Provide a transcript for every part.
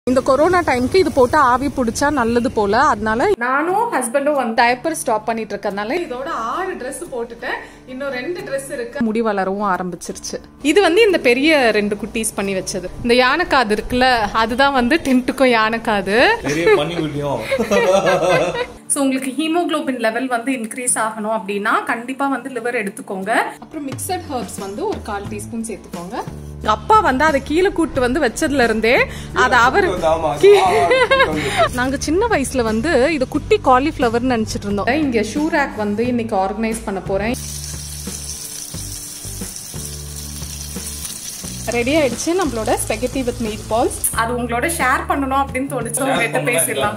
இந்த கொரோனா டைம்க்கு இது போட்டு ஆவி பிடிச்சா நல்லது போல அதனால நானும் ஹஸ்பண்டும் வந்து டயப்பர் ஸ்டாப் பண்ணிட்டு இருக்கறனால இதோட ஆறு Dress போட்டுட்டேன் இன்னும் ரெண்டு Dress இருக்கு முடி வளரவும் ஆரம்பிச்சிருச்சு இது வந்து இந்த பெரிய ரெண்டு குட்டீஸ் பண்ணி வச்சது இந்த யானைக்காது இருக்குல்ல அதுதான் வந்து டென்ட்டுக்கும் யானைக்காது பெரிய பண்ணி விட்டியும் ஸோ உங்களுக்கு ஹீமோகுளோபின் லெவல் வந்து இன்க்ரீஸ் ஆகணும் அப்படின்னா கண்டிப்பா வந்து லிவர் எடுத்துக்கோங்க அப்புறம் மிக்சட் ஹர்ப்ஸ் வந்து ஒரு கால் டீஸ்பூன் சேர்த்துக்கோங்க அப்பா வந்து அதை கீழே கூட்டு வந்து வச்சதுல இருந்தே அதை அவர் ஆமா நாங்க சின்ன வயசுல வந்து இது குட்டி காலிஃப்ளவர் நினைச்சிட்டு இருந்தோம் இங்க ஷூ ரேக் வந்து இன்னைக்கு ஆர்கனைஸ் பண்ண போறேன் ரெடி ஆயிடுச்சு நம்மளோட ஸ்பெகட்டி வித் மீட் பால்ஸ் அது உங்களோட ஷேர் பண்ணணும் அப்படின்னு தோணுச்சு உங்ககிட்ட பேசிடலாம்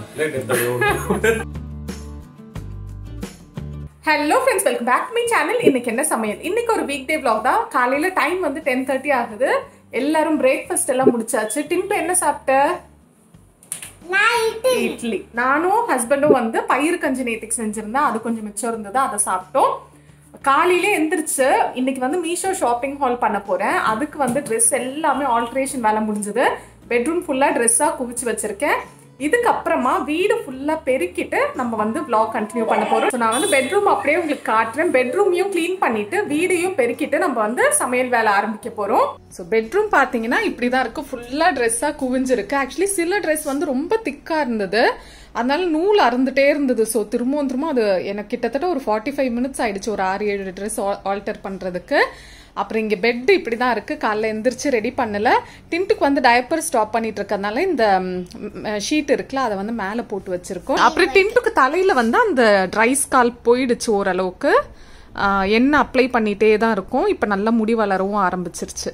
hello friends welcome back to me channel இன்னைக்கு என்ன சமையல் இன்னைக்கு ஒரு வீக் டே vlog தான் காலையில டைம் வந்து டென் தேர்ட்டி ஆகுது எல்லாரும் பிரேக்ஃபாஸ்ட் எல்லாம் முடிச்சாச்சு டின்ட்டு என்ன சாப்பிட்ட இட்லி நானும் ஹஸ்பண்டும் வந்து பயிர் கஞ்சி நேத்துக்கு செஞ்சிருந்தேன் அது கொஞ்சம் மிச்சம் இருந்தது அதை சாப்பிட்டோம் காலையிலே எந்திரிச்சு இன்னைக்கு வந்து மீஷோ ஷாப்பிங் ஹால் பண்ண போறேன் அதுக்கு வந்து ட்ரெஸ் எல்லாமே ஆல்ட்ரேஷன் வேலை முடிஞ்சது பெட்ரூம் ஃபுல்லா ட்ரெஸ்ஸா குவிச்சு வச்சிருக்கேன் இதுக்கப்புறமா வீடு ஃபுல்லா பெருக்கிட்டு நம்ம வந்து vlog கண்டினியூ பண்ண போறோம் So, நான் வந்து பெட்ரூம் அப்படியே உங்களுக்கு காட்டுறேன் பெட்ரூமையும் க்ளீன் பண்ணிட்டு வீடையும் பெருக்கிட்டு நம்ம வந்து சமையல் வேலை ஆரம்பிக்க போறோம் ஸோ பெட்ரூம் பாத்தீங்கன்னா இப்படிதான் இருக்கு ஃபுல்லா ட்ரெஸ்ஸா குவிஞ்சிருக்கு ஆக்சுவலி சில ட்ரெஸ் வந்து ரொம்ப திக்கா இருந்தது அதனால நூல் அறுந்துட்டே இருந்தது ஸோ திரும்பவும் திரும்ப அது எனக்கு கிட்டத்தட்ட ஒரு ஃபார்ட்டி ஃபைவ் மினிட்ஸ் ஆயிடுச்சு ஒரு ஆறு ஏழு ட்ரெஸ் ஆல்டர் பண்றதுக்கு அப்புறம் இங்க பெட் இப்படிதான் இருக்கு காலைல எந்திரிச்சு ரெடி பண்ணல டின்ட்டுக்கு வந்து டயப்பர் ஸ்டாப் பண்ணிட்டு இருக்கறனால இந்த ஷீட் இருக்குல்ல அதை வந்து மேல போட்டு வச்சிருக்கோம் அப்புறம் டின்ட்டுக்கு தலையில வந்து அந்த ட்ரை ஸ்கால் போயிடுச்சு ஓரளவுக்கு ஆஹ் எண்ணெய் அப்ளை பண்ணிட்டே தான் இருக்கும் இப்ப நல்லா முடி வளரவும் ஆரம்பிச்சிருச்சு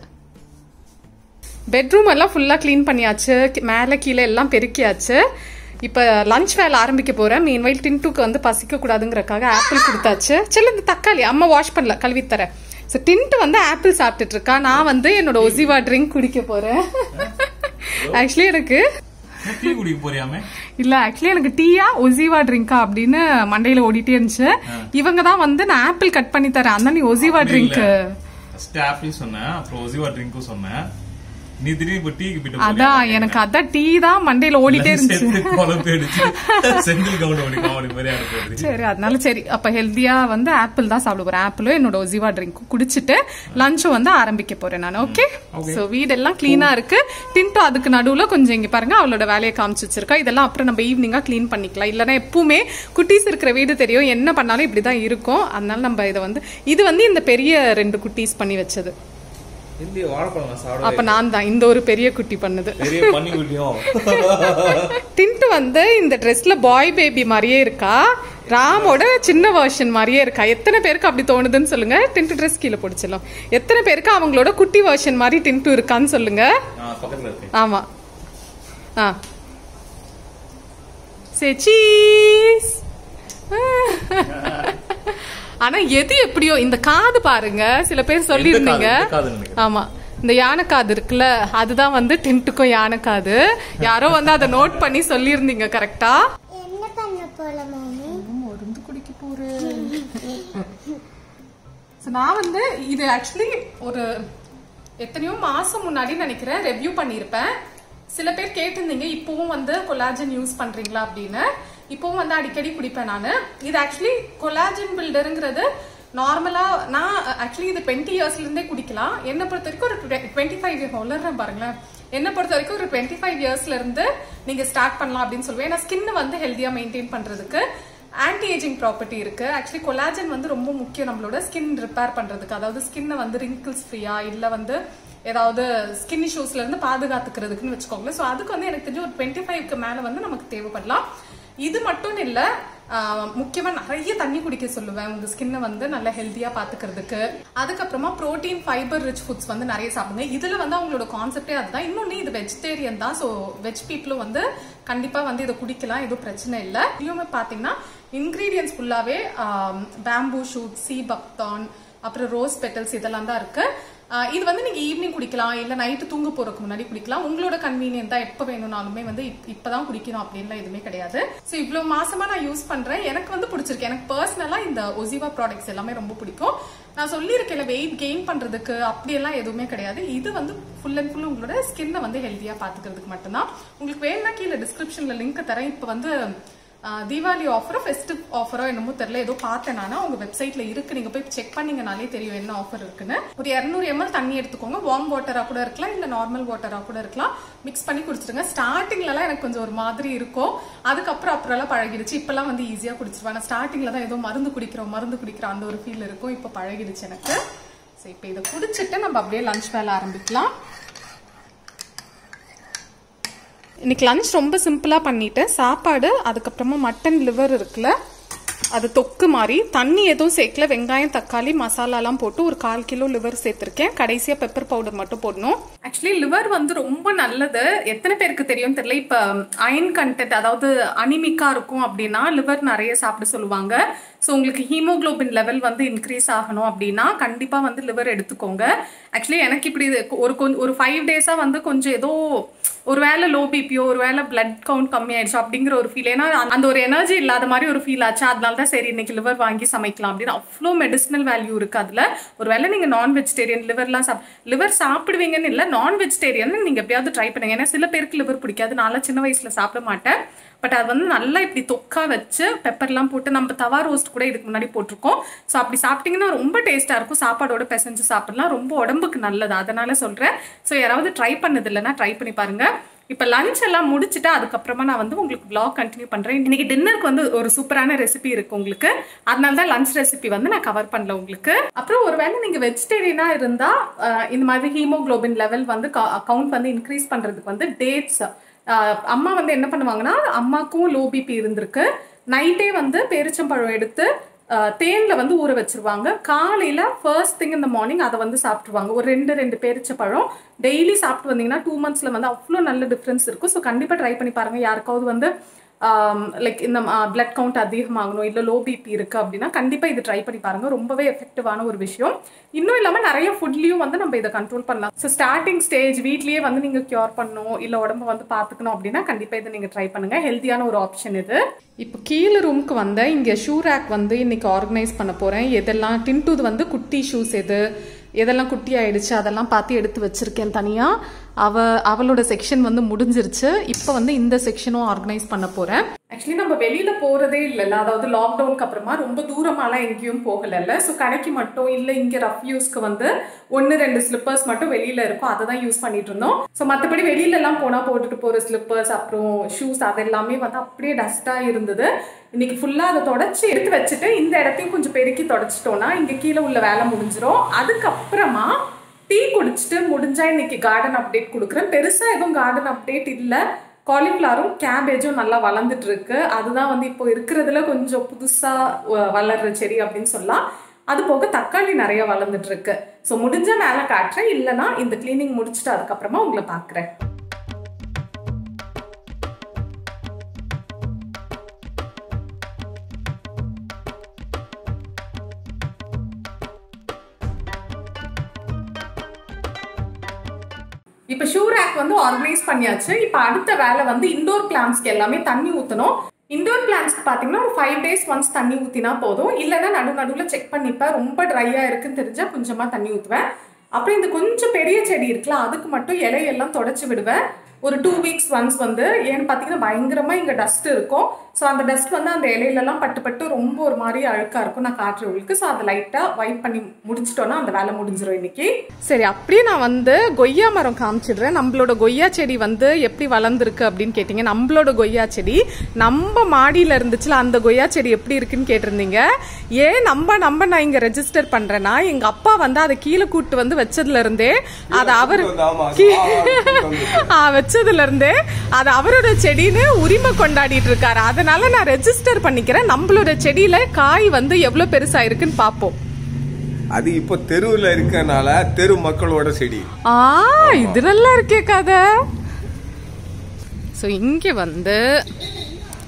பெட்ரூம் எல்லாம் ஃபுல்லா க்ளீன் பண்ணியாச்சு கி- மேல கீழே எல்லாம் பெருக்கியாச்சு இப்ப லஞ்ச் வேலை ஆரம்பிக்க போறேன் மீன்வைல் டின்ட்டுக்கு வந்து பசிக்க கூடாதுங்கறக்காக ஆப்பிள் கொடுத்தாச்சு சில இந்த தக்காளி அம்மா வாஷ் பண்ணல கழுவி தரேன் ஸோ டின்ட்டு வந்து ஆப்பிள் சாப்பிட்டுட்டு இருக்கா நான் வந்து என்னோட ஒசிவா ட்ரிங்க் குடிக்க போறேன் ஆக்சுவலி எனக்கு டீ குடிக்க போறியாமே இல்ல ஆக்சுவலி எனக்கு டீயா ஒசிவா ட்ரிங்கா அப்படின்னு மண்டையில ஓடிட்டே இருந்துச்சு இவங்க தான் வந்து நான் ஆப்பிள் கட் பண்ணி தரேன் அந்த நீ ஒசிவா ட்ரிங்க் ஃபர்ஸ்ட் ஆப்பிள் சொன்னேன் அப்புறம் ஒசிவா ட்ரிங்க்கும் சொன்னேன் நீ திடீர்னு இப்ப டீக்கு போயிட்டு அதான் எனக்கு அதான் டீ தான் மண்டையில ஓடிட்டே இருந்துச்சு குழம்பு அடிச்சு செந்தில் கவுண்ட் பண்ணி காமெடி மாதிரி அனுப்புறது சரி அதனால சரி அப்ப ஹெல்தியா வந்து ஆப்பிள் தான் சாப்பிட போறேன் ஆப்பிளும் என்னோட ஒசிவா ட்ரிங்க்கும் குடிச்சிட்டு லஞ்சும் வந்து ஆரம்பிக்க போறேன் நான் ஓகே சோ வீடெல்லாம் கிளீனா இருக்கு டின்ட்டு அதுக்கு நடுவுல கொஞ்சம் இங்க பாருங்க அவளோட வேலையை காமிச்சு வச்சிருக்கா இதெல்லாம் அப்புறம் நம்ம ஈவினிங்கா க்ளீன் பண்ணிக்கலாம் இல்லனா எப்பவுமே குட்டீஸ் இருக்கிற வீடு தெரியும் என்ன பண்ணாலும் இப்படிதான் இருக்கும் அதனால நம்ம இதை வந்து இது வந்து இந்த பெரிய ரெண்டு குட்டீஸ் பண்ணி வச்சது இல்லையே வாழைப்பழம் நான் சாப்பிட அப்ப நான் தான் இந்த ஒரு பெரிய குட்டி பண்ணது பெரிய பண்ணி விட்டியும் டின்ட்டு வந்து இந்த ட்ரெஸ்ல பாய் பேபி மாதிரியே இருக்கா ராமோட சின்ன வெர்ஷன் மாதிரியே இருக்கா எத்தனை பேருக்கு அப்படி தோணுதுன்னு சொல்லுங்க டின்ட்டு ட்ரெஸ் கீழே பிடிச்சலாம் எத்தனை பேருக்கு அவங்களோட குட்டி வெர்ஷன் மாதிரி டின்ட்டு இருக்கான்னு சொல்லுங்க நான் பக்கத்துல இருக்கேன் ஆமா ஆ சரி சீஸ் ஆனா எது எப்படியோ இந்த காது பாருங்க சில பேர் சொல்லியிருந்தீங்க எந்த காது நினைக்கிறேன் ஆமா இந்த யானைக்காது இருக்குல்ல அதுதான் வந்து டின்ட்டுக்கும் யானைக்காது யாரோ வந்து அதை நோட் பண்ணி சொல்லியிருந்தீங்க கரெக்டா என்ன பண்ண போல மாமி மருந்து குடிக்க போறேன் நான் வந்து இது ஆக்சுவலி ஒரு எத்தனையோ மாசம் முன்னாடி நினைக்கிறேன் ரெவ்யூ பண்ணியிருப்பேன் சில பேர் கேட்டிருந்தீங்க இப்பவும் வந்து கொலாஜன் யூஸ் பண்றீங்களா அப்படின்னு இப்பவும் வந்து அடிக்கடி குடிப்பேன் நான் இது ஆக்சுவலி கொலாஜன் பில்டருங்கிறது நார்மலா நான் ஆக்சுவலி இது டுவெண்ட்டி இயர்ஸ்ல இருந்தே குடிக்கலாம் என்ன பொறுத்த வரைக்கும் ஒரு டுவெண்ட்டி ஃபைவ் வளர்றேன் பாருங்களேன் என்ன பொறுத்த வரைக்கும் ஒரு டுவெண்ட்டி ஃபைவ் இயர்ஸ்ல இருந்து நீங்க ஸ்டார்ட் பண்ணலாம் அப்படின்னு சொல்லுவேன் ஏன்னா ஸ்கின் வந்து ஹெல்தியா மெயின்டைன் பண்றதுக்கு ஆன்டி ஏஜிங் ப்ராப்பர்ட்டி இருக்கு ஆக்சுவலி கொலாஜன் வந்து ரொம்ப முக்கியம் நம்மளோட ஸ்கின் ரிப்பேர் பண்றதுக்கு அதாவது ஸ்கின்னை வந்து ரிங்கிள்ஸ் ஃப்ரீயா இல்ல வந்து ஏதாவது ஸ்கின் இஷ்யூஸ்ல இருந்து பாதுகாத்துக்கிறதுக்குன்னு வச்சுக்கோங்களேன் ஸோ அதுக்கு வந்து எனக்கு தெரிஞ்சு ஒரு டுவெண்ட்டி ஃபைவ்க்கு மேல வந்து நமக்கு தேவைப்படலாம் இது மட்டும் இல்ல ஆஹ், முக்கியமா நிறைய தண்ணி குடிக்க சொல்லுவேன் உங்க ஸ்கின்னை வந்து நல்லா ஹெல்த்தியா பாத்துக்கிறதுக்கு அதுக்கப்புறமா புரோட்டீன் ஃபைபர் ரிச் ஃபுட்ஸ் வந்து நிறைய சாப்பிடுங்க இதுல வந்து அவங்களோட கான்செப்டே அதுதான் இன்னொன்னு இது வெஜிடேரியன் தான் ஸோ வெஜ் பீப்புளும் வந்து கண்டிப்பா வந்து இதை குடிக்கலாம் எதுவும் பிரச்சனை இல்லை இதுவுமே பாத்தீங்கன்னா இன்கிரீடியன்ஸ் ஃபுல்லாவே பேம்பூ ஷூட் சி பக்தான் அப்புறம் ரோஸ் பெட்டல்ஸ் இதெல்லாம் தான் இருக்கு ஆஹ் இது வந்து நீங்க ஈவினிங் குடிக்கலாம் இல்ல நைட்டு தூங்க போறதுக்கு முன்னாடி குடிக்கலாம் உங்களோட கன்வீனியன்ட் தான் எப்ப வேணும்னாலுமே வந்து இப்- இப்பதான் குடிக்கணும் அப்படின்லாம் எதுவுமே கிடையாது சோ இவ்வளவு மாசமா நான் யூஸ் பண்றேன் எனக்கு வந்து பிடிச்சிருக்கு எனக்கு பர்சனலா இந்த ஒசிவா ப்ராடக்ட்ஸ் எல்லாமே ரொம்ப பிடிக்கும் நான் சொல்லியிருக்கேன் வெயிட் கெயின் பண்றதுக்கு அப்படியெல்லாம் எதுவுமே கிடையாது இது வந்து ஃபுல் அண்ட் ஃபுல் உங்களோட ஸ்கின்னை வந்து ஹெல்த்தியா பாத்துக்கிறதுக்கு மட்டும்தான் உங்களுக்கு வேணும்னா கீழே டிஸ்கிரிப்ஷன்ல லிங்க் தரேன் இப்போ வந்து ஆஹ் தீபாவளி ஆஃபரோ ஃபெஸ்டிவ் ஆஃபரோ என்னமோ தெரியல ஏதோ பார்த்தேன் நான் உங்க வெப்சைட்ல இருக்கு நீங்க போய் செக் பண்ணீங்கனாலே தெரியும் என்ன ஆஃபர் இருக்குன்னு ஒரு 200 எம்எல் தண்ணி எடுத்துக்கோங்க வார்ம் வாட்டரா கூட இருக்கலாம் இல்ல நார்மல் வாட்டரா கூட இருக்கலாம் மிக்ஸ் பண்ணி குடிச்சிருங்க ஸ்டார்டிங்ல எல்லாம் எனக்கு கொஞ்சம் ஒரு மாதிரி இருக்கும் அதுக்கப்புறம் அப்புறம் எல்லாம் பழகிடுச்சு இப்பெல்லாம் வந்து ஈஸியா குடிச்சிருவேன் நான் ஸ்டார்டிங்ல தான் ஏதோ மருந்து குடிக்கிறோம் மருந்து குடிக்கிறோம் அந்த ஒரு ஃபீல் இருக்கும் இப்போ பழகிடுச்சு எனக்கு சரி இப்போ இதை குடிச்சிட்டு நம்ம அப்படியே லஞ்ச் வேலை ஆரம்பிக்கலாம் இன்னைக்கு லஞ்ச் ரொம்ப சிம்பிளா பண்ணிட்டேன் சாப்பாடு அதுக்கப்புறமா மட்டன் லிவர் இருக்குல்ல அது தொக்கு மாதிரி தண்ணி எதுவும் சேர்க்கல வெங்காயம் தக்காளி மசாலாலாம் போட்டு ஒரு கால் கிலோ லிவர் சேர்த்திருக்கேன் கடைசியா பெப்பர் பவுடர் மட்டும் போடணும் ஆக்சுவலி லிவர் வந்து ரொம்ப நல்லது எத்தனை பேருக்கு தெரியும் தெரியல இப்ப அயன் கண்டென்ட் அதாவது அனிமிக்கா இருக்கும் அப்படின்னா லிவர் நிறைய சாப்பிட சொல்லுவாங்க ஸோ உங்களுக்கு ஹீமோகுளோபின் லெவல் வந்து இன்க்ரீஸ் ஆகணும் அப்படின்னா கண்டிப்பா வந்து லிவர் எடுத்துக்கோங்க ஆக்சுவலி எனக்கு இப்படி இது ஒரு கொஞ்சம் ஒரு ஃபைவ் டேஸா வந்து கொஞ்சம் ஏதோ ஒரு வேளை லோ பிபியோ ஒரு வேளை பிளட் கவுண்ட் கம்மி ஆயிடுச்சு அப்படிங்கிற ஒரு ஃபீல் ஏன்னா அந்த ஒரு எனர்ஜி இல்லாத மாதிரி ஒரு ஃபீல் ஆச்சு அதனால தான் சரி இன்னைக்கு லிவர் வாங்கி சமைக்கலாம் அப்படின்னு அவ்வளோ மெடிசினல் வேல்யூ இருக்கு அதுல ஒரு வேளை நீங்க நான் வெஜிடேரியன் லிவர்லாம் சாப் லிவர் சாப்பிடுவீங்கன்னு இல்லை நான் வெஜிடேரியன் நீங்க எப்பயாவது ட்ரை பண்ணுங்க ஏன்னா சில பேருக்கு லிவர் பிடிக்காது நான்லாம் சின்ன வயசுல சாப்பிட மாட்டேன் பட் அது வந்து நல்லா இப்படி தொக்கா வச்சு பெப்பர்லாம் போட்டு நம்ம தவா ரோஸ்ட் கூட இதுக்கு முன்னாடி போட்டிருக்கோம் ஸோ அப்படி சாப்பிட்டீங்கன்னா ரொம்ப டேஸ்டா இருக்கும் சாப்பாடோட பிசைஞ்சு சாப்பிடலாம் ரொம்ப உடம்புக்கு நல்லது அதனால சொல்றேன் ஸோ யாராவது ட்ரை பண்ணது இல்லைன்னா ட்ரை பண்ணி பாருங்க இப்போ லஞ்ச் எல்லாம் முடிச்சுட்டு அதுக்கப்புறமா நான் வந்து உங்களுக்கு vlog கண்டினியூ பண்றேன் இன்னைக்கு டின்னருக்கு வந்து ஒரு சூப்பரான ரெசிபி இருக்கு உங்களுக்கு அதனால தான் லஞ்ச் ரெசிபி வந்து நான் கவர் பண்ணல உங்களுக்கு அப்புறம் ஒருவேளை நீங்க வெஜிடேரியனா இருந்தா அஹ், இந்த மாதிரி ஹீமோகுளோபின் லெவல் வந்து கவுண்ட் வந்து இன்க்ரீஸ் பண்றதுக்கு வந்து டேட்ஸ் அம்மா வந்து என்ன பண்ணுவாங்கன்னா அம்மாக்கும் லோ பிபி இருந்திருக்கு நைட்டே வந்து பேரிச்சம்பழம் எடுத்து அஹ், தேன்ல வந்து ஊற வச்சிருவாங்க காலையில ஃபர்ஸ்ட் திங் இந்த மார்னிங் அதை வந்து சாப்பிட்டுருவாங்க ஒரு ரெண்டு ரெண்டு பேரிச்சம்பழம் டெய்லி சாப்பிட்டு வந்தீங்கன்னா டூ மந்த்ஸ்ல வந்து அவ்வளோ நல்ல டிஃப்ரென்ஸ் இருக்கும் ஸோ கண்டிப்பா ட்ரை பண்ணி பாருங்க யாருக்காவது வந்து லைக் இந்த பிளட் கவுண்ட் அதிகமாகணும் இல்லை லோ பிபி இருக்கு அப்படின்னா கண்டிப்பா இது ட்ரை பண்ணி பாருங்க ரொம்பவே எஃபெக்டிவான ஒரு விஷயம் இன்னும் இல்லாம நிறைய ஃபுட்லயும் வந்து நம்ம இதை கண்ட்ரோல் பண்ணலாம் ஸோ ஸ்டார்டிங் ஸ்டேஜ் வீட்லயே வந்து நீங்க கியூர் பண்ணணும் இல்ல உடம்ப வந்து பாத்துக்கணும் அப்படின்னா கண்டிப்பா இதை நீங்க ட்ரை பண்ணுங்க ஹெல்த்தியான ஒரு ஆப்ஷன் இது இப்போ கீழே ரூமுக்கு வந்தேன் இங்க ஷூ ரேக் வந்து இன்னைக்கு ஆர்கனைஸ் பண்ண போறேன் எதெல்லாம் டின்டூது வந்து குட்டி ஷூஸ் எது எதெல்லாம் குட்டி ஆயிடுச்சு அதெல்லாம் பார்த்து எடுத்து வச்சிருக்கேன் தனியா அவ அவளோட செக்ஷன் வந்து முடிஞ்சிருச்சு இப்போ வந்து இந்த செக்ஷனும் ஆர்கனைஸ் பண்ண போறேன் ஆக்சுவலி நம்ம வெளியில போறதே இல்லைல்ல அதாவது லாக்டவுனுக்கு அப்புறமா ரொம்ப தூரமாலாம் எங்கேயும் போகலைல்ல ஸோ கடைக்கு மட்டும் இல்லை இங்க ரஃப் யூஸ்க்கு வந்து ஒன்று ரெண்டு ஸ்லிப்பர்ஸ் மட்டும் வெளியில இருக்கும் அதை தான் யூஸ் பண்ணிட்டு இருந்தோம் ஸோ மற்றபடி வெளியில எல்லாம் போனா போட்டுட்டு போற ஸ்லிப்பர்ஸ் அப்புறம் ஷூஸ் அது எல்லாமே வந்து அப்படியே டஸ்டா இருந்தது இன்னைக்கு ஃபுல்லா அதை தொடச்சி எடுத்து வச்சுட்டு இந்த இடத்தையும் கொஞ்சம் பெருக்கி தொடச்சிட்டோம்னா இங்க கீழே உள்ள வேலை முடிஞ்சிரும் அதுக்கப்புறமா டீ குடிச்சிட்டு முடிஞ்சா இன்னைக்கு கார்டன் அப்டேட் கொடுக்குறேன் பெருசா எதுவும் கார்டன் அப்டேட் இல்ல காலிஃப்ளவரும் கேபேஜும் நல்லா வளர்ந்துட்டு இருக்கு அதுதான் வந்து இப்போ இருக்கிறதுல கொஞ்சம் புதுசா வ- வளர்ற செடி அப்படின்னு சொல்லலாம் அது போக தக்காளி நிறைய வளர்ந்துட்டு இருக்கு ஸோ முடிஞ்ச மேலே காட்டுறேன் இல்லைன்னா இந்த கிளீனிங் முடிச்சுட்டு அதுக்கப்புறமா உங்களை பார்க்குறேன் இப்போ ஷூ ரேக் வந்து ஆர்கனைஸ் பண்ணியாச்சு இப்போ அடுத்த வேலை வந்து இண்டோர் பிளான்ஸ்க்கு எல்லாமே தண்ணி ஊற்றணும் இண்டோர் பிளான்ஸ்க்கு பார்த்தீங்கன்னா ஒரு ஃபைவ் டேஸ் ஒன்ஸ் தண்ணி ஊற்றினா போதும் இல்லைன்னா நடு நடுவில் செக் பண்ணிப்பேன் ரொம்ப ட்ரையாக இருக்குன்னு தெரிஞ்சால் கொஞ்சமாக தண்ணி ஊற்றுவேன் அப்புறம் இந்த கொஞ்சம் பெரிய செடி இருக்குல்ல அதுக்கு மட்டும் இலையெல்லாம் தொடச்சி விடுவேன் ஒரு டூ வீக்ஸ் ஒன்ஸ் வந்து ஏன்னு பார்த்தீங்கன்னா பயங்கரமாக இங்கே டஸ்ட் இருக்கும் ஸோ அந்த டஸ்ட் வந்து அந்த இலையிலலாம் பட்டு பட்டு ரொம்ப ஒரு மாதிரி அழுக்காக இருக்கும் நான் காட்டுறேன் உங்களுக்கு ஸோ அதை லைட்டாக வைப் பண்ணி முடிச்சிட்டோன்னா அந்த வேலை முடிஞ்சிடும் இன்னைக்கு சரி அப்படியே நான் வந்து கொய்யா மரம் காமிச்சிடுறேன் நம்மளோட கொய்யா செடி வந்து எப்படி வளர்ந்துருக்கு அப்படின்னு கேட்டீங்க நம்மளோட கொய்யா செடி நம்ம மாடியில இருந்துச்சுல அந்த கொய்யா செடி எப்படி இருக்குன்னு கேட்டிருந்தீங்க ஏன் நம்ம நம்ம நான் இங்க ரெஜிஸ்டர் பண்றேன்னா எங்க அப்பா வந்து அதை கீழே கூட்டு வந்து வச்சதுல இருந்தே அதை அவர் கீ- ஆ, வச்சதுல இருந்தே அது அவரோட செடின்னு உரிமை கொண்டாடிட்டு இருக்காரு அதனால நான் ரெஜிஸ்டர் பண்ணிக்கிறேன் நம்மளோட செடியில காய் வந்து எவ்வளவு பெருசா இருக்குன்னு பாப்போம் அது இப்போ தெருவுல இருக்கனால தெரு மக்களோட செடி ஆ இது நல்லா இருக்கே கதை ஸோ இங்கே வந்து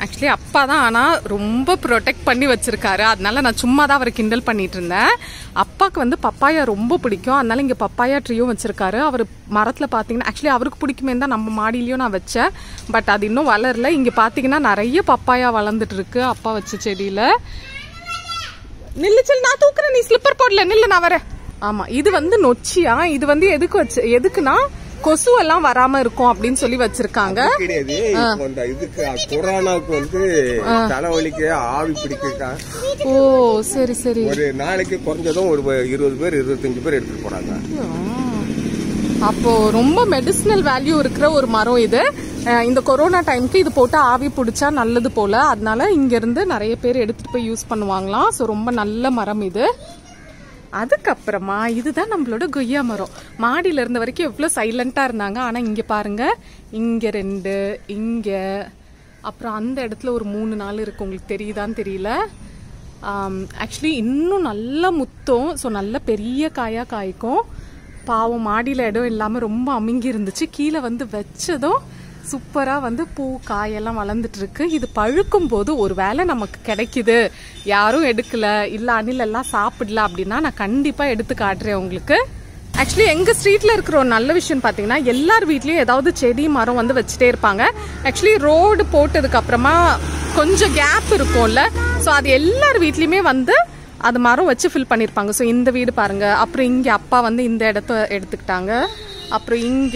ஆக்சுவலி அப்பா தான் ஆனால் ரொம்ப ப்ரொடெக்ட் பண்ணி வச்சிருக்காரு அதனால நான் சும்மா தான் அவரை கிண்டல் பண்ணிட்டு இருந்தேன் அப்பாவுக்கு வந்து பப்பாயா ரொம்ப பிடிக்கும் அதனால இங்கே பப்பாயா ட்ரீயும் வச்சிருக்காரு அவர் மரத்தில் பார்த்தீங்கன்னா ஆக்சுவலி அவருக்கு பிடிக்குமே தான் நம்ம மாடியிலையும் நான் வச்சேன் பட் அது இன்னும் வளரல இங்கே பார்த்தீங்கன்னா நிறைய பப்பாயா வளர்ந்துட்டு இருக்கு அப்பா வச்ச செடியில் நில்லு செல் நான் தூக்குறேன் நீ ஸ்லிப்பர் போடல நில்லு நான் வரேன் ஆமா இது வந்து நொச்சியா இது வந்து எதுக்கு வச்சு எதுக்குன்னா கொசு எல்லாம் வராம இருக்கும் அப்படின்னு சொல்லி வச்சிருக்காங்க கிடையாது இப்போ இந்த இதுக்கு கொரோனாவுக்கு வந்து தலைவலிக்கு ஆவி பிடிக்க ஓ சரி சரி ஒரு நாளைக்கு குறைஞ்சதும் ஒரு இருபது பேர் இருபத்தஞ்சு பேர் எடுத்துட்டு போறாங்க அப்போ ரொம்ப மெடிசினல் வேல்யூ இருக்கிற ஒரு மரம் இது அஹ் இந்த கொரோனா டைம்க்கு இது போட்டு ஆவி பிடிச்சா நல்லது போல அதனால இங்க இருந்து நிறைய பேர் எடுத்துட்டு போய் யூஸ் பண்ணுவாங்களாம் ஸோ ரொம்ப நல்ல மரம் இது அதுக்கப்புறமா இதுதான் நம்மளோட கொய்யா மரம் மாடியில இருந்த வரைக்கும் எவ்வளவு சைலண்டா இருந்தாங்க ஆனா இங்க பாருங்க இங்க ரெண்டு இங்க அப்புறம் அந்த இடத்துல ஒரு மூணு நாள் இருக்கு உங்களுக்கு தெரியுதான்னு தெரியல ஆக்சுவலி இன்னும் நல்ல முத்தம் ஸோ நல்ல பெரிய காயா காய்க்கும் பாவம் மாடியில் இடம் இல்லாமல் ரொம்ப அமுங்கி இருந்துச்சு கீழே வந்து வச்சதும் சூப்பராக வந்து பூ காயெல்லாம் வளர்ந்துட்டு இருக்கு இது பழுக்கும் போது ஒரு வேளை நமக்கு கிடைக்குது யாரும் எடுக்கல இல்லை அணில் எல்லாம் சாப்பிடல அப்படின்னா நான் கண்டிப்பாக எடுத்து காட்டுறேன் உங்களுக்கு ஆக்சுவலி எங்க ஸ்ட்ரீட்ல இருக்கிற ஒரு நல்ல விஷயம் பாத்தீங்கன்னா எல்லார் வீட்லயும் ஏதாவது செடி மரம் வந்து வச்சுட்டே இருப்பாங்க ஆக்சுவலி ரோடு போட்டதுக்கு அப்புறமா கொஞ்சம் கேப் இருக்கும்ல ஸோ அது எல்லார் வீட்லயுமே வந்து அது மரம் வச்சு ஃபில் பண்ணிருப்பாங்க ஸோ இந்த வீடு பாருங்க அப்புறம் இங்க அப்பா வந்து இந்த இடத்த எடுத்துக்கிட்டாங்க அப்புறம் இங்க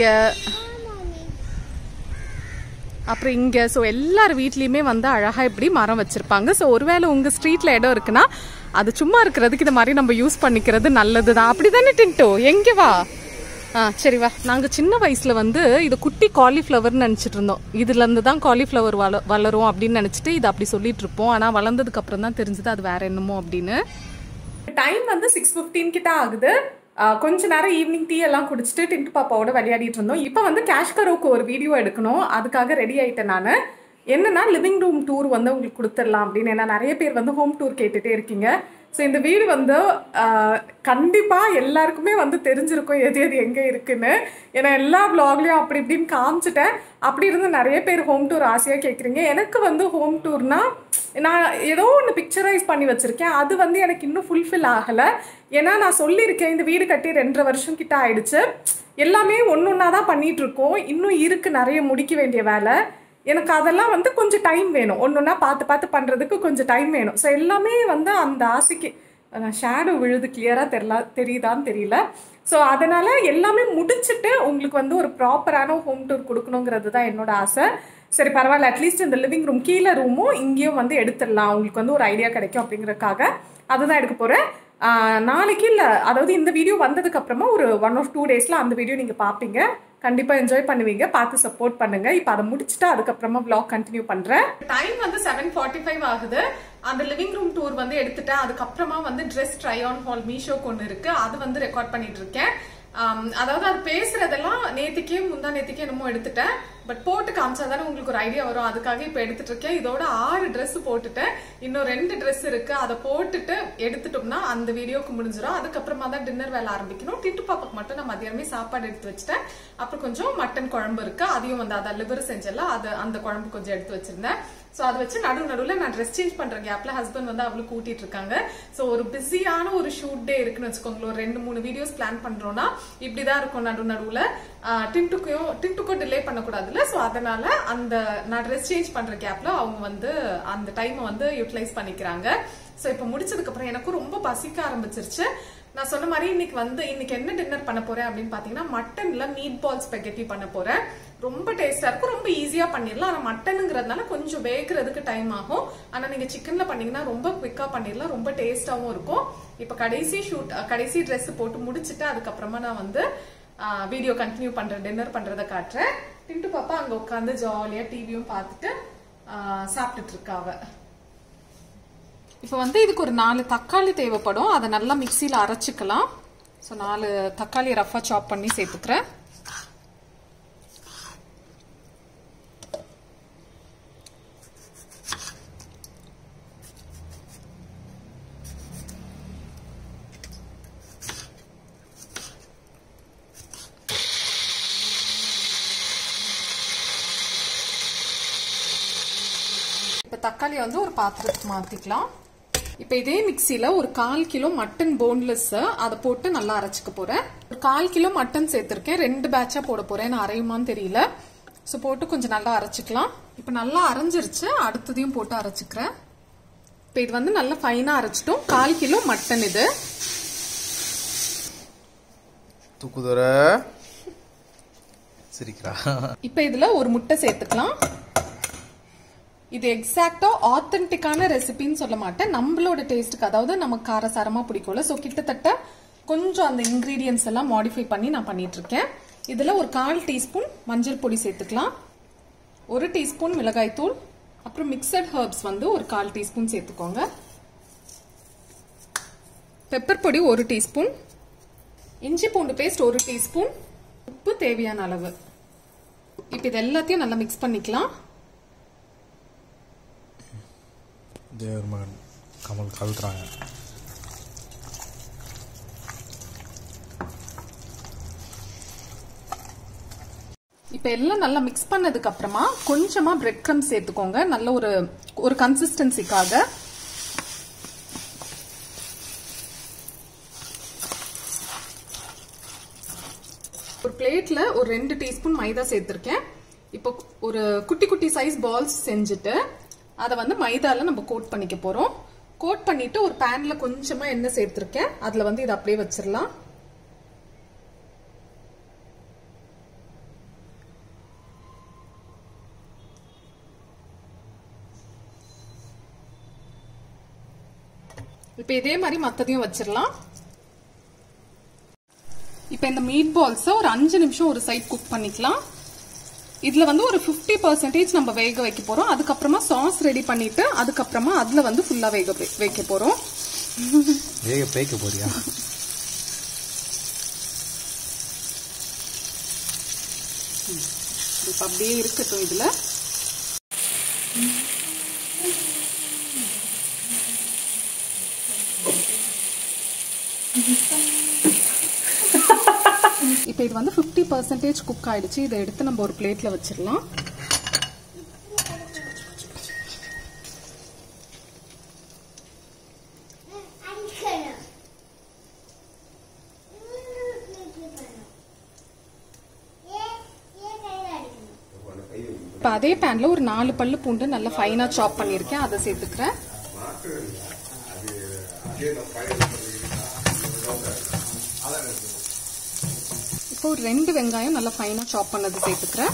அப்புறம் இங்க ஸோ எல்லார் வீட்லயுமே வந்து அழகா இப்படி மரம் வச்சிருப்பாங்க ஸோ ஒருவேளை உங்க ஸ்ட்ரீட்ல இடம் இருக்குன்னா அது சும்மா இருக்கிறதுக்கு இந்த மாதிரி நம்ம யூஸ் பண்ணிக்கிறது நல்லதுதான் அப்படிதானே டின்டோ எங்க வா ஆ சரி வா நாங்க சின்ன வயசுல வந்து இது குட்டி காலிஃப்ளவர்னு நினைச்சிட்டு இருந்தோம் இதுல இருந்து தான் காலிஃப்ளவர் வள வளரும் அப்படின்னு நினைச்சிட்டு இது அப்படி சொல்லிட்டு இருப்போம் ஆனா வளர்ந்ததுக்கு அப்புறம் தான் தெரிஞ்சது அது வேற என்னமோ அப்படின்னு டைம் வந்து சிக்ஸ் ஃபிஃப்டீன் கிட்ட ஆகுது ஆஹ் கொஞ்ச நேரம் ஈவினிங் டீ எல்லாம் குடிச்சிட்டு டின்ட்டு பாப்பாவோட விளையாடிட்டு இருந்தோம் இப்போ வந்து கேஷ்கரோக்கு ஒரு வீடியோ எடுக்கணும் அதுக்காக ரெடி ஆயிட்டேன் நான் என்னன்னா லிவிங் ரூம் டூர் வந்து உங்களுக்கு கொடுத்துடலாம் அப்படின்னு ஏன்னா நிறைய பேர் வந்து ஹோம் டூர் கேட்டுட்டே இருக்கீங்க ஸோ இந்த வீடு வந்து ஆஹ் கண்டிப்பா எல்லாருக்குமே வந்து தெரிஞ்சிருக்கும் எது எது எங்க இருக்குன்னு ஏன்னா எல்லா vlogலயும் அப்படி இப்படின்னு காமிச்சிட்டேன் அப்படி இருந்து நிறைய பேர் ஹோம் டூர் ஆசையா கேட்குறீங்க எனக்கு வந்து ஹோம் டூர்னா நான் ஏதோ ஒன்று பிக்சரைஸ் பண்ணி வச்சிருக்கேன் அது வந்து எனக்கு இன்னும் ஃபுல்ஃபில் ஆகலை ஏன்னா நான் சொல்லியிருக்கேன் இந்த வீடு கட்டி ரெண்டரை வருஷம் கிட்ட ஆயிடுச்சு எல்லாமே ஒன்று ஒன்றா தான் பண்ணிட்டு இருக்கோம் இன்னும் இருக்கு நிறைய முடிக்க வேண்டிய வேலை எனக்கு அதெல்லாம் வந்து கொஞ்சம் டைம் வேணும் ஒன்று ஒன்றா பார்த்து பார்த்து பண்ணுறதுக்கு கொஞ்சம் டைம் வேணும் ஸோ எல்லாமே வந்து அந்த ஆசைக்கு ஷேடோ விழுது கிளியராக தெரியல தெரியுதான்னு தெரியல ஸோ அதனால் எல்லாமே முடிச்சுட்டு உங்களுக்கு வந்து ஒரு ப்ராப்பரான ஹோம் டூர் கொடுக்கணுங்கிறது தான் என்னோட ஆசை சரி பரவாயில்ல அட்லீஸ்ட் இந்த லிவிங் ரூம் கீழே ரூமும் இங்கேயும் வந்து எடுத்துடலாம் உங்களுக்கு வந்து ஒரு ஐடியா கிடைக்கும் அப்படிங்கறதுக்காக அதுதான் எடுக்க போகிறேன் நாளைக்கு இல்லை அதாவது இந்த வீடியோ வந்ததுக்கு அப்புறமா ஒரு ஒன் ஆஃப் டூ டேஸில் அந்த வீடியோ நீங்கள் பார்ப்பீங்க கண்டிப்பாக என்ஜாய் பண்ணுவீங்க பார்த்து சப்போர்ட் பண்ணுங்க இப்போ அதை முடிச்சுட்டு அதுக்கப்புறமா vlog கண்டினியூ பண்ணுறேன் டைம் வந்து செவன் ஃபார்ட்டி ஃபைவ் ஆகுது அந்த லிவிங் ரூம் டூர் வந்து எடுத்துட்டேன் அதுக்கப்புறமா வந்து ட்ரெஸ் ட்ரை ஆன் ஹால் மீஷோக்கு ஒன்று இருக்கு அது வந்து ரெக்கார்ட் பண்ணிட்டு இருக்கேன் ஆம், அதாவது அது பேசுறதெல்லாம் நேத்துக்கே முந்தா நேத்துக்கே என்னமோ எடுத்துட்டேன் பட் போட்டு காமிச்சா தானே உங்களுக்கு ஒரு ஐடியா வரும் அதுக்காக இப்ப எடுத்துட்டு இருக்கேன் இதோட ஆறு Dress போட்டுட்டேன் இன்னும் ரெண்டு Dress இருக்கு அதை போட்டுட்டு எடுத்துட்டோம்னா அந்த வீடியோக்கு முடிஞ்சிடும் அதுக்கப்புறமா தான் டின்னர் வேலை ஆரம்பிக்கணும் டிட்டு பாப்பாக்கு மட்டும் நான் மதியானமே சாப்பாடு எடுத்து வச்சுட்டேன் அப்புறம் கொஞ்சம் மட்டன் குழம்பு இருக்கு அதையும் வந்து அதை லிவர் செஞ்சல அது அந்த குழம்பு கொஞ்சம் எடுத்து வச்சிருந்தேன் சோ அதை வச்சு நடு நடுவுல நான் ட்ரெஸ் சேஞ்ச் பண்ற கேப்ல ஹஸ்பண்ட் வந்து அவளுக்கு கூட்டிட்டு இருக்காங்க சோ ஒரு பிஸியான ஒரு ஷூட் டே இருக்குன்னு வச்சுக்கோங்களேன் ஒரு ரெண்டு மூணு வீடியோஸ் பிளான் பண்றோம்னா இப்படிதான் இருக்கும் நடு நடுவுல டின்ட்டுக்கையும் டின்ட்டுக்கும் டிலே பண்ணக்கூடாதுல்ல சோ அதனால அந்த நான் ட்ரெஸ் சேஞ்ச் பண்ற கேப்ல அவங்க வந்து அந்த டைமை வந்து யூட்டிலைஸ் பண்ணிக்கிறாங்க சோ இப்ப முடிச்சதுக்கு அப்புறம் எனக்கும் ரொம்ப பசிக்க ஆரம்பிச்சிருச்சு நான் சொன்ன மாதிரி இன்னைக்கு வந்து இன்னைக்கு என்ன டின்னர் பண்ண போறேன் அப்படின்னு பாத்தீங்கன்னா மட்டன்ல மீட் பால் ஸ்பெகட்டி பண்ண போறேன் ரொம்ப டேஸ்டா இருக்கும் ரொம்ப ஈஸியா பண்ணிடலாம் ஆனா மட்டனுங்கிறதுனால கொஞ்சம் வேகிறதுக்கு டைம் ஆகும் ஆனா நீங்க சிக்கன்ல பண்ணீங்கன்னா ரொம்ப குவிக்கா பண்ணிடலாம் ரொம்ப டேஸ்டாவும் இருக்கும் இப்ப கடைசி ஷூட் கடைசி Dress போட்டு முடிச்சிட்டு அதுக்கப்புறமா நான் வந்து வீடியோ கண்டினியூ பண்றேன் டின்னர் பண்றதை காட்டுறேன் டின்ட்டு பாப்பா அங்க உட்காந்து ஜாலியா டிவியும் பார்த்துட்டு ஆஹ் சாப்பிட்டுட்டு இருக்காவ இப்போ வந்து இதுக்கு ஒரு நாலு தக்காளி தேவைப்படும் அதை நல்லா மிக்சியில் அரைச்சிக்கலாம் ஸோ நாலு தக்காளி ரஃபா சாப் பண்ணி சேர்த்துக்கிறேன் இப்போ தக்காளியை வந்து ஒரு பாத்திரத்துக்கு மாற்றிக்கலாம் இப்போ இதே மிக்சியில் ஒரு கால் கிலோ மட்டன் போன்லெஸ் அதை போட்டு நல்லா அரைச்சிக்க போகிறேன் ஒரு கால் கிலோ மட்டன் சேர்த்துருக்கேன் ரெண்டு பேட்சாக போட போகிறேன் நான் அரையுமான்னு தெரியல ஸோ போட்டு கொஞ்சம் நல்லா அரைச்சிக்கலாம் இப்போ நல்லா அரைஞ்சிருச்சு அடுத்ததையும் போட்டு அரைச்சிக்கிறேன் இப்போ இது வந்து நல்லா ஃபைனாக அரைச்சிட்டோம் கால் கிலோ மட்டன் இது தூக்குதுற சிரிக்கிறா இப்போ இதுல ஒரு முட்டை சேர்த்துக்கலாம் இது எக்ஸாக்டா ஆத்தென்டிக்கான ரெசிபின்னு சொல்ல மாட்டேன் நம்மளோட டேஸ்ட்டுக்கு அதாவது நமக்கு காரசாரமா பிடிக்கும்ல ஸோ கிட்டத்தட்ட கொஞ்சம் அந்த இன்கிரீடியன்ஸ் எல்லாம் மாடிஃபை பண்ணி நான் பண்ணிட்டு இருக்கேன் இதுல ஒரு கால் டீஸ்பூன் மஞ்சள் பொடி சேர்த்துக்கலாம் ஒரு டீஸ்பூன் மிளகாய் தூள் அப்புறம் மிக்சட் ஹர்ப்ஸ் வந்து ஒரு கால் டீஸ்பூன் சேர்த்துக்கோங்க பெப்பர் பொடி ஒரு டீஸ்பூன் இஞ்சி பூண்டு பேஸ்ட் ஒரு டீஸ்பூன் உப்பு தேவையான அளவு இப்போ இது எல்லாத்தையும் நல்லா மிக்ஸ் பண்ணிக்கலாம் தேவர் மகன் கமல் கழுத்துறாங்க இப்போ எல்லாம் நல்லா மிக்ஸ் பண்ணதுக்கு அப்புறமா கொஞ்சமா பிரெட் க்ரம் சேர்த்துக்கோங்க நல்ல ஒரு ஒரு கன்சிஸ்டன்சிக்காக ஒரு பிளேட்ல ஒரு ரெண்டு டீஸ்பூன் மைதா சேர்த்திருக்கேன் இப்போ ஒரு குட்டி குட்டி சைஸ் பால்ஸ் செஞ்சுட்டு அதை வந்து மைதால நம்ம கோட் பண்ணிக்க போறோம் கோட் பண்ணிட்டு ஒரு பேன்ல கொஞ்சமா எண்ணெய் சேர்த்திருக்கேன் அதுல வந்து இதை அப்படியே வச்சிடலாம் இப்போ இதே மாதிரி மத்ததையும் வச்சிடலாம் இப்போ இந்த மீட் பால்ஸை ஒரு அஞ்சு நிமிஷம் ஒரு சைட் குக் பண்ணிக்கலாம் இதுல வந்து ஒரு 50% பர்சன்டேஜ் நம்ம வேக வைக்க போறோம் அதுக்கப்புறமா சாஸ் ரெடி பண்ணிட்டு அதுக்கப்புறமா அதுல வந்து ஃபுல்லா வேக வை- வைக்க போறோம் வேக பேய்க்க போறியா இப்போ அப்படியே இருக்கட்டும் இதுல இப்போ இது வந்து 50% பர்சன்டேஜ் குக் ஆயிடுச்சு இதை எடுத்து நம்ம ஒரு பிளேட்ல வச்சிடலாம் அடிக்கணும் ஏன் ஏன் கையில் அடிக்கணும் இப்போ அதே பேன்ல ஒரு நாலு பல்லு பூண்டு நல்லா ஃபைனா சாப் பண்ணியிருக்கேன் அதை சேர்த்துக்கிறேன் இப்போ ஒரு ரெண்டு வெங்காயம் நல்லா ஃபைனா சாப் பண்ணது சேர்த்துக்கிறேன்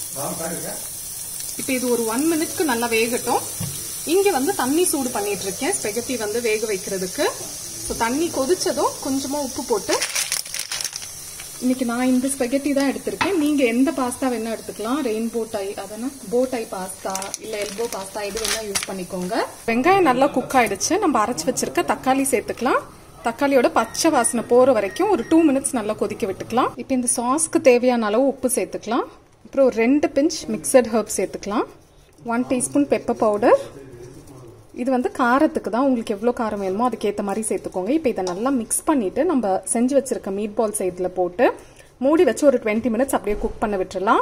இப்போ இது ஒரு ஒன் மினிட்க்கு நல்லா வேகட்டும் இங்க வந்து தண்ணி சூடு பண்ணிட்டு இருக்கேன் ஸ்பெகட்டி வந்து வேக வைக்கிறதுக்கு ஸோ தண்ணி கொதிச்சதும் கொஞ்சமா உப்பு போட்டு இன்னைக்கு நான் இந்த ஸ்பெகட்டி தான் எடுத்திருக்கேன் நீங்க எந்த பாஸ்தா வேணா எடுத்துக்கலாம் ரெயின்போ டை அதனா போ டை பாஸ்தா இல்ல எல்போ பாஸ்தா எது வேணா யூஸ் பண்ணிக்கோங்க வெங்காயம் நல்லா குக் ஆயிடுச்சு நம்ம அரைச்சு வச்சிருக்க தக்காளி சேர்த்துக்கலாம் தக்காளியோட பச்சை வாசனை போற வரைக்கும் ஒரு டூ மினிட்ஸ் நல்லா கொதிக்க விட்டுக்கலாம் இப்போ இந்த சாஸ்க்கு தேவையான அளவு உப்பு சேர்த்துக்கலாம் அப்புறம் ஒரு ரெண்டு பிஞ்ச் மிக்சட் ஹர்ப் சேர்த்துக்கலாம் ஒன் டீஸ்பூன் பெப்பர் பவுடர் இது வந்து காரத்துக்கு தான் உங்களுக்கு எவ்வளோ காரம் வேணுமோ அதுக்கேற்ற மாதிரி சேர்த்துக்கோங்க இப்போ இதை நல்லா மிக்ஸ் பண்ணிட்டு நம்ம செஞ்சு வச்சிருக்க மீட் பால்ஸ் இதில் போட்டு மூடி வச்சு ஒரு டுவெண்ட்டி மினிட்ஸ் அப்படியே குக் பண்ண விட்டுறலாம்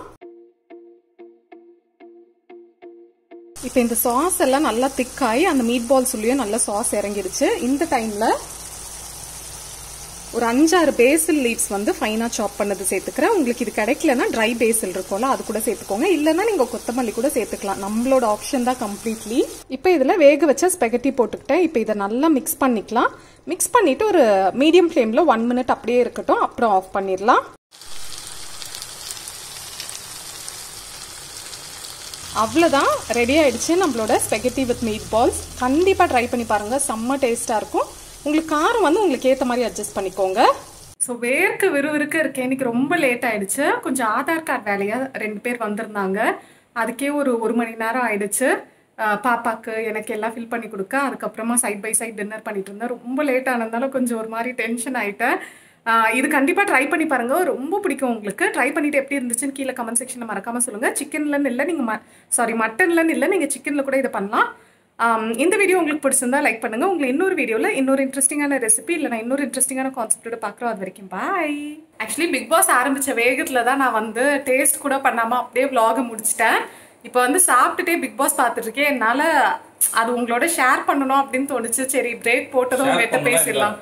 இப்போ இந்த சாஸ் எல்லாம் நல்லா திக்காயி அந்த மீட் பால்ஸ் உள்ளேயும் நல்லா சாஸ் இறங்கிடுச்சு இந்த டைம்ல ஒரு அஞ்சாறு பேசில் லீவ்ஸ் வந்து ஃபைனா சாப் பண்ணது சேர்த்துக்கிறேன் உங்களுக்கு இது கிடைக்கலன்னா ட்ரை பேசில் இருக்கும்ல அது கூட சேர்த்துக்கோங்க இல்லைன்னா நீங்க கொத்தமல்லி கூட சேர்த்துக்கலாம் நம்மளோட ஆப்ஷன் தான் கம்ப்ளீட்லி இப்போ இதுல வேக வச்ச ஸ்பெகட்டி போட்டுக்கிட்டேன் இப்போ இதை நல்லா மிக்ஸ் பண்ணிக்கலாம் மிக்ஸ் பண்ணிட்டு ஒரு மீடியம் ஃப்ளேம்ல ஒன் மினிட் அப்படியே இருக்கட்டும் அப்புறம் ஆஃப் பண்ணிடலாம் அவ்வளோதான் ரெடி ஆயிடுச்சு நம்மளோட ஸ்பெகட்டி வித் மீட் பால்ஸ் கண்டிப்பாக ட்ரை பண்ணி பாருங்க செம்ம டேஸ்ட்டாக இருக்கும் உங்களுக்கு காரம் வந்து உங்களுக்கு ஏற்ற மாதிரி அட்ஜஸ்ட் பண்ணிக்கோங்க ஸோ வேர்க்க விறுவிறுக்க இருக்கேன் இன்னைக்கு ரொம்ப லேட் ஆயிடுச்சு கொஞ்சம் ஆதார் கார்டு வேலையா ரெண்டு பேர் வந்திருந்தாங்க அதுக்கே ஒரு ஒரு மணி நேரம் ஆயிடுச்சு அஹ் பாப்பாக்கு எனக்கு எல்லாம் ஃபில் பண்ணி கொடுக்க அதுக்கப்புறமா சைட் பை சைட் டின்னர் பண்ணிட்டு இருந்தேன் ரொம்ப லேட் ஆனதுனால கொஞ்சம் ஒரு மாதிரி டென்ஷன் ஆயிட்டேன் ஆஹ் இது கண்டிப்பாக ட்ரை பண்ணி பாருங்க ரொம்ப பிடிக்கும் உங்களுக்கு ட்ரை பண்ணிட்டு எப்படி இருந்துச்சுன்னு கீழே கமெண்ட் செக்ஷனில் மறக்காம சொல்லுங்க சிக்கன்லன்னு இல்லை நீங்கள் சாரி மட்டன்லன்னு இல்லை நீங்கள் சிக்கனில் கூட இதை பண்ணலாம் ஆம், இந்த வீடியோ உங்களுக்கு பிடிச்சிருந்தா லைக் பண்ணுங்க உங்களை இன்னொரு வீடியோவில் இன்னொரு இன்ட்ரெஸ்டிங்கான ரெசிபி இல்லை நான் இன்னொரு இன்ட்ரெஸ்டிங்கான கான்செப்டோட பார்க்குறோம் அது வரைக்கும் பாய் ஆக்சுவலி பிக் பாஸ் ஆரம்பிச்ச வேகத்தில் தான் நான் வந்து டேஸ்ட் கூட பண்ணாமல் அப்படியே vlog முடிச்சிட்டேன் இப்போ வந்து சாப்பிட்டுட்டே பிக் பாஸ் பார்த்துட்டு இருக்கேன் என்னால அது உங்களோட ஷேர் பண்ணணும் அப்படின்னு தோணுச்சு சரி பிரேக் போட்டதும் உங்ககிட்ட பேசிடலாம்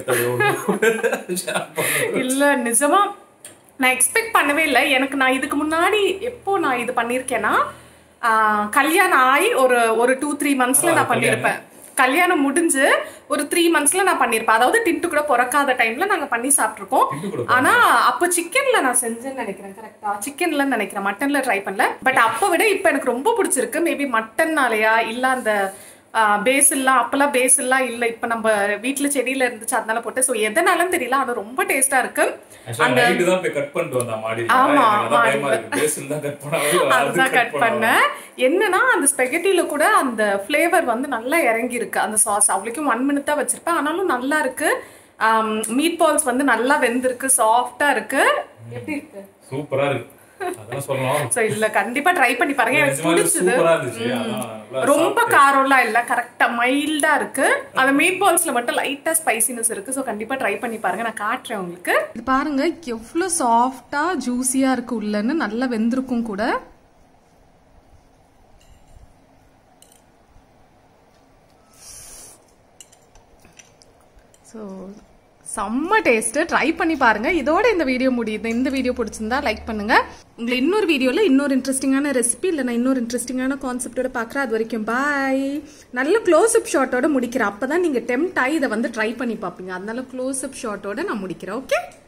இல்ல நிஜமா நான் எக்ஸ்பெக்ட் பண்ணவே இல்லை எனக்கு நான் இதுக்கு முன்னாடி எப்போ நான் இது பண்ணியிருக்கேன்னா ஆஹ், கல்யாணம் ஆகி ஒரு ஒரு டூ த்ரீ மந்த்ஸ்ல நான் பண்ணியிருப்பேன் கல்யாணம் முடிஞ்சு ஒரு த்ரீ மந்த்ஸ்ல நான் பண்ணியிருப்பேன் அதாவது டின்ட்டு கூட பிறக்காத டைம்ல நாங்க பண்ணி சாப்பிட்ருக்கோம் ஆனா அப்போ சிக்கன்ல நான் செஞ்சேன்னு நினைக்கிறேன் கரெக்டா சிக்கன்ல நினைக்கிறேன் மட்டன்ல ட்ரை பண்ணல பட் அப்போ விட இப்போ எனக்கு ரொம்ப பிடிச்சிருக்கு மேபி மட்டன்னாலயா இல்ல அந்த பேஸில்லாம் அப்பெல்லாம் பேஸில்லாம் இல்லை இப்போ நம்ம வீட்டில் செடியில இருந்துச்சு அதனால போட்டு ஸோ எதனாலும் தெரியல அது ரொம்ப டேஸ்டா இருக்கு அந்த தான் போய் கட் பண்ணிட்டு வந்தா மாடி ஆமா, பயமா இருக்கு பேசில் தான் கட் பண்ணாலும் அதுதான் கட் பண்ணேன் என்னன்னா அந்த ஸ்பெகட்டில கூட அந்த ஃப்ளேவர் வந்து நல்லா இறங்கி இருக்கு அந்த சாஸ் அவ்வளோக்கும் ஒன் மினிட் தான் வச்சிருப்பேன் ஆனாலும் நல்லா இருக்கு மீட் பால்ஸ் வந்து நல்லா வெந்திருக்கு சாஃப்டா இருக்கு எப்படி இருக்கு சூப்பரா இருக்கு அதான் சொல்லணும் ஸோ இல்ல கண்டிப்பா ட்ரை பண்ணி பாருங்க எனக்கு நிஜமாவே பிடிச்சது சூப்பரா இருந்துச்சு அதான் நல்லா ரொம்ப காரம்லாம் இல்ல கரெக்டா மைல்டா இருக்கு அந்த மீட் பால்ஸ்ல மட்டும் லைட்டா ஸ்பைசினஸ் இருக்கு ஸோ கண்டிப்பா ட்ரை பண்ணி பாருங்க நான் காட்டுறேன் உங்களுக்கு இது பாருங்க எவ்வளவு சாஃப்டா ஜூசியா இருக்கு உள்ளன்னு நல்லா வெந்திருக்கும் கூட ஸோ செம்ம டேஸ்ட் ட்ரை பண்ணி பாருங்க இதோட இந்த வீடியோ முடியுது இந்த வீடியோ பிடிச்சிருந்தா லைக் பண்ணுங்க உங்களை இன்னொரு வீடியோல இன்னொரு இன்ட்ரெஸ்டிங்கான ரெசிபி இல்லை நான் இன்னொரு இன்ட்ரெஸ்டிங்கான கான்செப்டோட பார்க்குறேன் அது வரைக்கும் பாய் நல்ல க்ளோஸ் அப் ஷாட்டோட முடிக்கிறேன் அப்பதான் நீங்க டெம்ட் ஆகி இதை வந்து ட்ரை பண்ணி பார்ப்பீங்க அதனால க்ளோஸ் அப் ஷாட்டோட நான் முடிக்கிறேன் ஓகே